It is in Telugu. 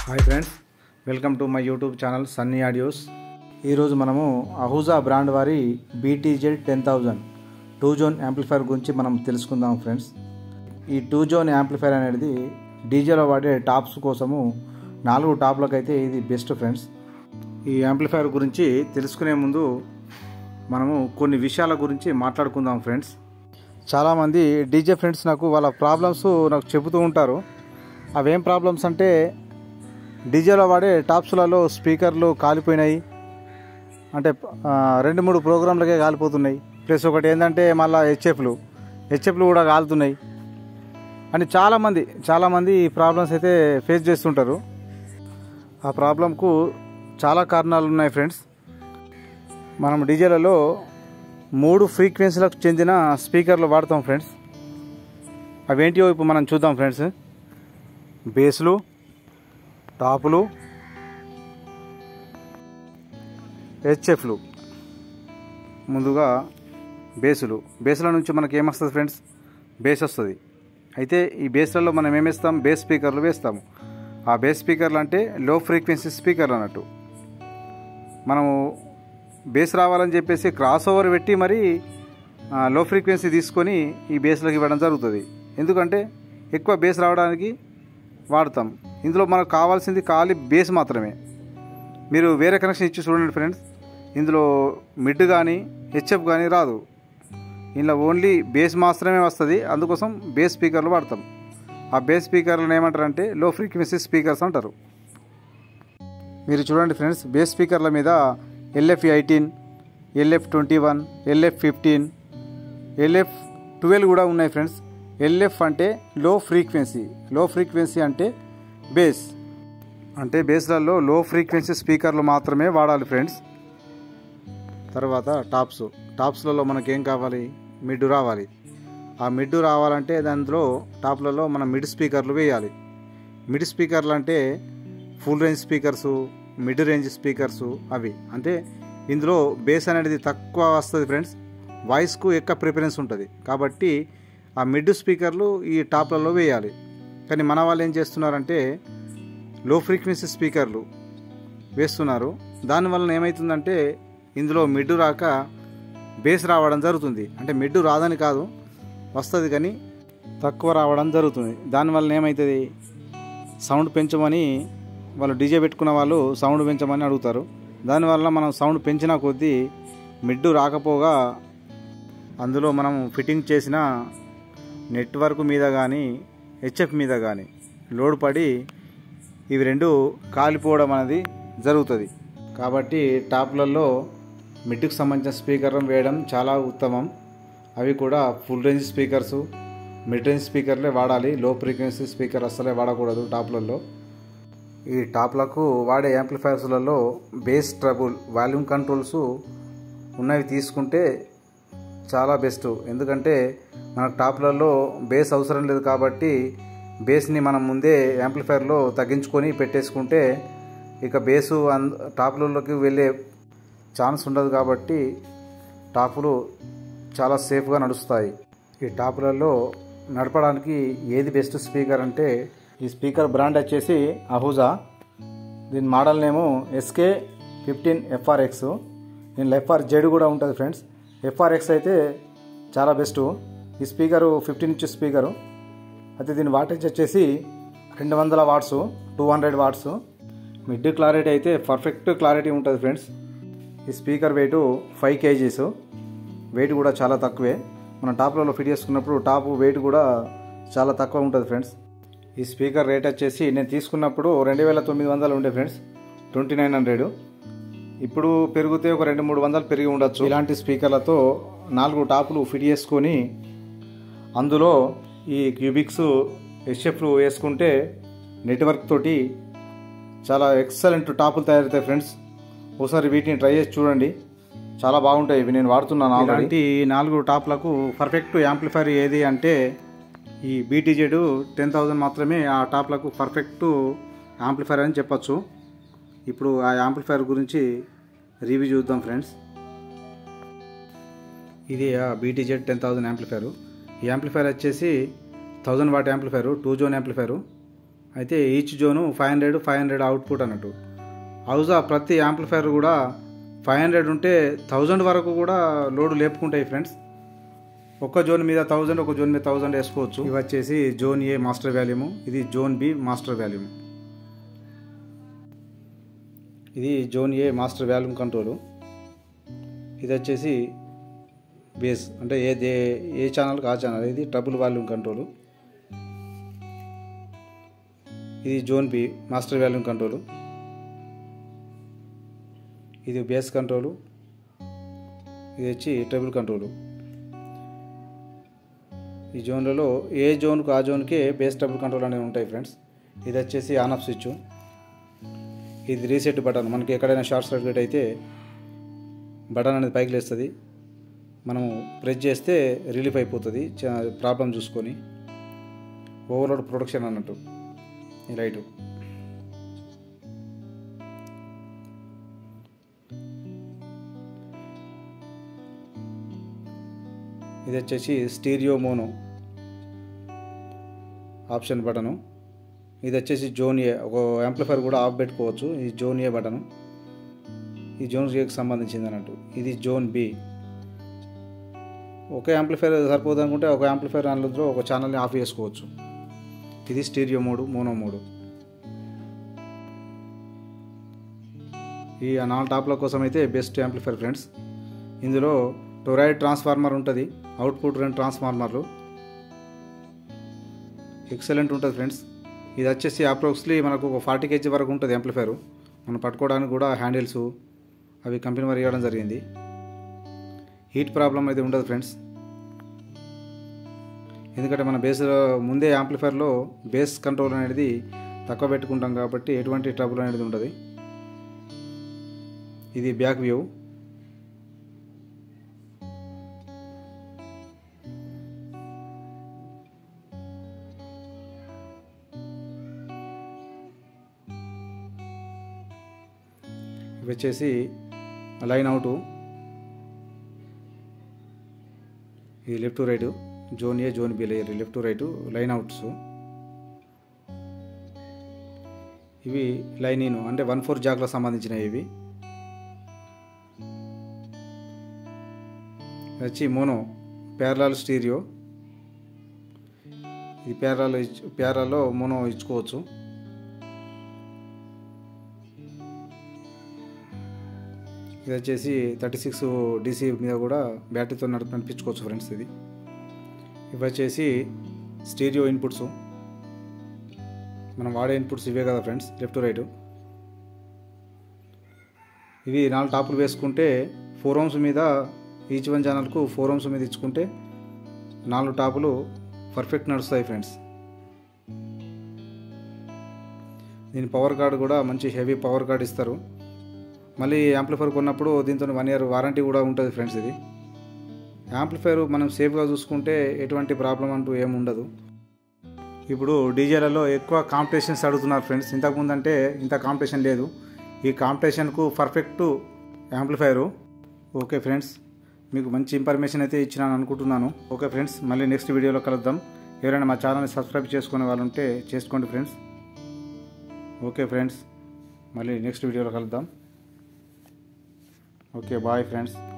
hi friends welcome to my YouTube channel Sunny audios ఈరోజు మనము అహూజా బ్రాండ్ వారి BTZ ten thousand two zone amplifier గురించి మనం తెలుసుకుందాం ఫ్రెండ్స్ ఈ టూ జోన్ యాంప్లిఫైర్ అనేది డీజేలో వాడే టాప్స్ కోసము నాలుగు టాప్లకు అయితే ఇది బెస్ట్ ఫ్రెండ్స్ ఈ యాంప్లిఫైర్ గురించి తెలుసుకునే ముందు మనము కొన్ని విషయాల గురించి మాట్లాడుకుందాం ఫ్రెండ్స్ చాలామంది డీజే ఫ్రెండ్స్ నాకు వాళ్ళ ప్రాబ్లమ్స్ నాకు చెబుతూ ఉంటారు అవేం ప్రాబ్లమ్స్ అంటే డీజేలో వాడే టాప్స్లలో స్పీకర్లు కాలిపోయినాయి అంటే ఆ, రెండు మూడు ప్రోగ్రాంలకే కాలిపోతున్నాయి ప్లస్ ఒకటి ఏంటంటే మళ్ళీ హెచ్ఎఫ్లు హెచ్ఎఫ్లు కూడా కాలుతున్నాయి అని చాలామంది చాలామంది ఈ ప్రాబ్లమ్స్ అయితే ఫేస్ చేస్తుంటారు ఆ ప్రాబ్లంకు చాలా కారణాలు ఉన్నాయి ఫ్రెండ్స్ మనం డీజేలలో మూడు ఫ్రీక్వెన్సీలకు చెందిన స్పీకర్లు వాడతాం ఫ్రెండ్స్ అవేంటివో ఇప్పుడు మనం చూద్దాం ఫ్రెండ్స్ బేస్లు టాపులు హెచ్ఎఫ్లు ముందుగా బేసులు బేసుల నుంచి మనకి ఏమొస్తుంది ఫ్రెండ్స్ బేస్ వస్తుంది అయితే ఈ బేస్లలో మనం ఏమేస్తాం బేస్ స్పీకర్లు వేస్తాము ఆ బేస్ స్పీకర్లు అంటే లో ఫ్రీక్వెన్సీ స్పీకర్లు అన్నట్టు మనము బేస్ రావాలని చెప్పేసి క్రాస్ ఓవర్ పెట్టి మరి ఆ, లో ఫ్రీక్వెన్సీ తీసుకొని ఈ బేస్లోకి ఇవ్వడం జరుగుతుంది ఎందుకంటే ఎక్కువ బేస్ రావడానికి వాడతాం ఇందులో మనకు కావాల్సింది ఖాళీ బేస్ మాత్రమే మీరు వేరే కనెక్షన్ ఇచ్చి చూడండి ఫ్రెండ్స్ ఇందులో మిడ్ కానీ హెచ్ఎఫ్ కానీ రాదు ఇందులో ఓన్లీ బేస్ మాత్రమే వస్తుంది అందుకోసం బేస్ స్పీకర్లు వాడతాం ఆ బేస్ స్పీకర్లను ఏమంటారంటే లో ఫ్రీక్వెన్సీ స్పీకర్స్ అంటారు మీరు చూడండి ఫ్రెండ్స్ బేస్ స్పీకర్ల మీద LF eighteen LF twenty one LF fifteen LF twelve కూడా ఉన్నాయి ఫ్రెండ్స్ ఎల్ఎఫ్ అంటే లో ఫ్రీక్వెన్సీ లో ఫ్రీక్వెన్సీ అంటే బేస్ అంటే బేస్లలో లో ఫ్రీక్వెన్సీ స్పీకర్లు మాత్రమే వాడాలి ఫ్రెండ్స్ తర్వాత టాప్స్ టాప్స్లలో మనకేం కావాలి మిడ్ రావాలి ఆ మిడ్ రావాలంటే దాంట్లో టాప్లలో మనం మిడ్ స్పీకర్లు వేయాలి మిడ్ స్పీకర్లు అంటే full range speakers mid range speakers అవి అంటే ఇందులో బేస్ అనేది తక్కువ వస్తుంది ఫ్రెండ్స్ వాయిస్కు ఎక్కువ ప్రిఫరెన్స్ ఉంటుంది కాబట్టి ఆ మిడ్ స్పీకర్లు ఈ టాప్లలో వేయాలి కానీ మన వాళ్ళు ఏం చేస్తున్నారంటే లో ఫ్రీక్వెన్సీ స్పీకర్లు వేస్తున్నారు దానివల్ల ఏమవుతుందంటే ఇందులో మిడ్ రాక బేస్ రావడం జరుగుతుంది అంటే మిడ్ రాదని కాదు వస్తుంది కానీ తక్కువ రావడం జరుగుతుంది దానివల్ల ఏమవుతుంది సౌండ్ పెంచమని వాళ్ళు డీజే పెట్టుకున్న వాళ్ళు సౌండ్ పెంచమని అడుగుతారు దానివల్ల మనం సౌండ్ పెంచిన కొద్దీ మిడ్ రాకపోగా అందులో మనం ఫిట్టింగ్ చేసిన నెట్వర్క్ మీద కానీ హెచ్ఎఫ్ మీద కానీ లోడ్ పడి ఇవి రెండు కాలిపోవడం అనేది జరుగుతుంది కాబట్టి టాప్లలో మిడ్కి సంబంధించిన స్పీకర్ వేయడం చాలా ఉత్తమం అవి కూడా full range speakers mid range స్పీకర్లే వాడాలి లో ఫ్రీక్వెన్సీ స్పీకర్ అస్సలే వాడకూడదు టాప్లలో ఈ టాప్లకు వాడే యాంప్లిఫైర్స్లలో బేస్ ట్రబుల్ వాల్యూమ్ కంట్రోల్స్ ఉన్నవి తీసుకుంటే చాలా బెస్ట్ ఎందుకంటే మనకు టాప్లలో బేస్ అవసరం లేదు కాబట్టి బేస్ని మనం ముందే యాంప్లిఫైర్లో తగ్గించుకొని పెట్టేసుకుంటే ఇక బేసు అన్ టాప్లలోకి వెళ్ళే ఛాన్స్ ఉండదు కాబట్టి టాపులు చాలా సేఫ్గా నడుస్తాయి ఈ టాపులలో నడపడానికి ఏది బెస్ట్ స్పీకర్ అంటే ఈ స్పీకర్ బ్రాండ్ వచ్చేసి అహూజా దీని model name SK fifteen FRX దీనిలో ఎఫ్ఆర్ జెడ్ కూడా ఉంటుంది ఫ్రెండ్స్ ఎఫ్ఆర్ఎక్స్ అయితే చాలా బెస్ట్ ఈ స్పీకరు ఫిఫ్టీన్ ఇంచ్ స్పీకరు అయితే దీని వాటేజ్ వచ్చేసి రెండు వందల watts two hundred watts mid clarity అయితే పర్ఫెక్ట్ క్లారిటీ ఉంటుంది ఫ్రెండ్స్ ఈ speaker weight five kgs weight కూడా చాలా తక్కువే మనం టాప్లలో ఫిట్ చేసుకున్నప్పుడు టాప్ వెయిట్ కూడా చాలా తక్కువ ఉంటుంది ఫ్రెండ్స్ ఈ స్పీకర్ రేట్ వచ్చేసి నేను తీసుకున్నప్పుడు రెండు వేల తొమ్మిది వందలు ఉండే ఫ్రెండ్స్ ట్వంటీ నైన్ హండ్రెడ్ ఇప్పుడు పెరిగితే ఒక రెండు మూడు వందలు పెరిగి ఉండొచ్చు ఇలాంటి స్పీకర్లతో నాలుగు టాపులు ఫిట్ చేసుకొని అందులో ఈ క్యూబిక్స్ హెచ్ఎఫ్లు వేసుకుంటే నెట్వర్క్ తోటి చాలా ఎక్సలెంట్ టాపులు తయారవుతాయి ఫ్రెండ్స్ ఒకసారి వీటిని ట్రై చేసి చూడండి చాలా బాగుంటాయి ఇవి నేను వాడుతున్నాను అలాంటి నాలుగు టాప్లకు పర్ఫెక్ట్ యాంప్లిఫైర్ ఏది అంటే ఈ బీటీజెడ్ టెన్ థౌజండ్ మాత్రమే ఆ టాప్లకు పర్ఫెక్ట్ యాంప్లిఫైర్ అని చెప్పొచ్చు ఇప్పుడు ఆ యాంప్లిఫైర్ గురించి రివ్యూ చూద్దాం ఫ్రెండ్స్ ఇది ఆ బీటీజెడ్ టెన్ థౌజండ్ యాంప్లిఫైర్ ఈ యాంప్లిఫైర్ వచ్చేసి thousand watt amplifier two zone amplifier అయితే each zone five hundred five hundred output అన్నట్టు హౌజా ప్రతి యాంప్లిఫైర్ కూడా ఫైవ్ హండ్రెడ్ ఉంటే థౌజండ్ వరకు కూడా లోడ్ లేపుకుంటాయి ఫ్రెండ్స్ ఒక్క జోన్ మీద థౌజండ్ ఒక జోన్ మీద థౌజండ్ వేసుకోవచ్చు ఇవి వచ్చేసి జోన్ ఏ మాస్టర్ వాల్యూము ఇది జోన్ బి మాస్టర్ వాల్యూమ్ ఇది zone A master volume control ఇది వచ్చేసి బేస్ అంటే ఏ ఏ- ఏ ఛానల్కి ఆ ఛానల్ ఇది ట్రబుల్ వాల్యూమ్ కంట్రోలు ఇది zone B master volume control ఇది బేస్ కంట్రోలు ఇది వచ్చి ట్రబుల్ కంట్రోలు ఈ జోన్లలో ఏ జోన్కు ఆ జోన్కే బేస్ ట్రబుల్ కంట్రోల్ అనేవి ఉంటాయి ఫ్రెండ్స్ ఇది వచ్చేసి ఆన్ ఆఫ్ స్విచ్ ఇది రీసెట్ బటన్ మనకి ఎక్కడైనా షార్ట్ సర్క్యూట్ అయితే బటన్ అనేది పైకి లేస్తుంది మనము ప్రెస్ చేస్తే రిలీఫ్ అయిపోతుంది ప్రాబ్లం చూసుకొని ఓవర్లోడ్ ప్రొడక్షన్ అన్నట్టు ఈ లైటు ఇది వచ్చేసి స్టీరియో మోనో ఆప్షన్ బటను ఇది వచ్చేసి జోన్ ఏ ఒక యాంప్లిఫైర్ కూడా ఆఫ్ పెట్టుకోవచ్చు ఈ జోన్ ఏ బటను ఈ జోన్ ఏకి సంబంధించింది అన్నట్టు ఇది జోన్ బి ఒక యాంప్లిఫైర్ సరిపోదు అనుకుంటే ఒక యాంప్లిఫైర్ అందులో ఒక ఛానల్ని ఆఫ్ చేసుకోవచ్చు ఇది స్టీరియో మోడు మోనో మోడు ఈ నాలుగు టాప్ల కోసం అయితే బెస్ట్ యాంప్లిఫైర్ ఫ్రెండ్స్ ఇందులో టొరాయిడ్ ట్రాన్స్ఫార్మర్ ఉంటుంది అవుట్పుట్ రెండు ట్రాన్స్ఫార్మర్లు ఎక్సలెంట్ ఉంటుంది ఫ్రెండ్స్ ఇది వచ్చేసి అప్రాక్స్లీ మనకు ఒక ఫార్టీ కేజీ వరకు ఉంటుంది యాంప్లిఫైర్ మనం పట్టుకోవడానికి కూడా హ్యాండిల్స్ అవి కంపెనీ వారు ఇవ్వడం జరిగింది హీట్ ప్రాబ్లం అయితే ఉండదు ఫ్రెండ్స్ ఎందుకంటే మన బేస్ ముందే యాంప్లిఫైర్లో బేస్ కంట్రోల్ అనేది తక్కువ పెట్టుకుంటాం కాబట్టి ఎటువంటి ట్రబుల్ అనేది ఉండదు ఇది బ్యాక్ వ్యూ ఇవి వచ్చేసి లైన్ అవుట్ ఇది left right zone A zone B layer left right line outs ఇవి లైన్ ఇన్ అంటే వన్ ఫోర్ జాక్లకు సంబంధించినవి ఇవి ఇది వచ్చి మోనో ప్యారలాల్ స్టీరియో ఇది ప్యారలాల్ ప్యారాలో మోనో ఇచ్చుకోవచ్చు ఇది వచ్చేసి థర్టీ సిక్స్ డీసీ మీద కూడా బ్యాటరీతో నడిపి నడిపించుకోవచ్చు ఫ్రెండ్స్ ఇది ఇవి వచ్చేసి స్టీరియో ఇన్పుట్స్ మనం వాడే ఇన్పుట్స్ ఇవే కదా ఫ్రెండ్స్ లెఫ్ట్ రైట్ ఇవి నాలుగు టాపులు వేసుకుంటే ఫోర్ ఓమ్స్ మీద ఈచ్ వన్ ఛానల్కు ఫోర్ ఓమ్స్ మీద ఇచ్చుకుంటే నాలుగు టాపులు పర్ఫెక్ట్ నడుస్తాయి ఫ్రెండ్స్ దీని పవర్ కార్డు కూడా మంచి హెవీ పవర్ కార్డ్ ఇస్తారు మళ్ళీ యాంప్లిఫైర్ కొన్నప్పుడు దీంతో వన్ ఇయర్ వారంటీ కూడా ఉంటుంది ఫ్రెండ్స్ ఇది యాంప్లిఫైర్ మనం సేఫ్గా చూసుకుంటే ఎటువంటి ప్రాబ్లం అంటూ ఏమి ఉండదు ఇప్పుడు డీజేలలో ఎక్కువ కాంపిటీషన్స్ అడుగుతున్నారు ఫ్రెండ్స్ ఇంతకుముందు అంటే ఇంత కాంపిటీషన్ లేదు ఈ కాంపిటీషన్కు పర్ఫెక్ట్ యాంప్లిఫైరు ఓకే ఫ్రెండ్స్ మీకు మంచి ఇన్ఫర్మేషన్ అయితే ఇచ్చినాను అనుకుంటున్నాను ఓకే ఫ్రెండ్స్ మళ్ళీ నెక్స్ట్ వీడియోలో కలుద్దాం ఎవరైనా మా ఛానల్ని సబ్స్క్రైబ్ చేసుకునే వాళ్ళు ఉంటే చేసుకోండి ఫ్రెండ్స్ ఓకే ఫ్రెండ్స్ మళ్ళీ నెక్స్ట్ వీడియోలో కలుద్దాం ఓకే బాయ్ ఫ్రెండ్స్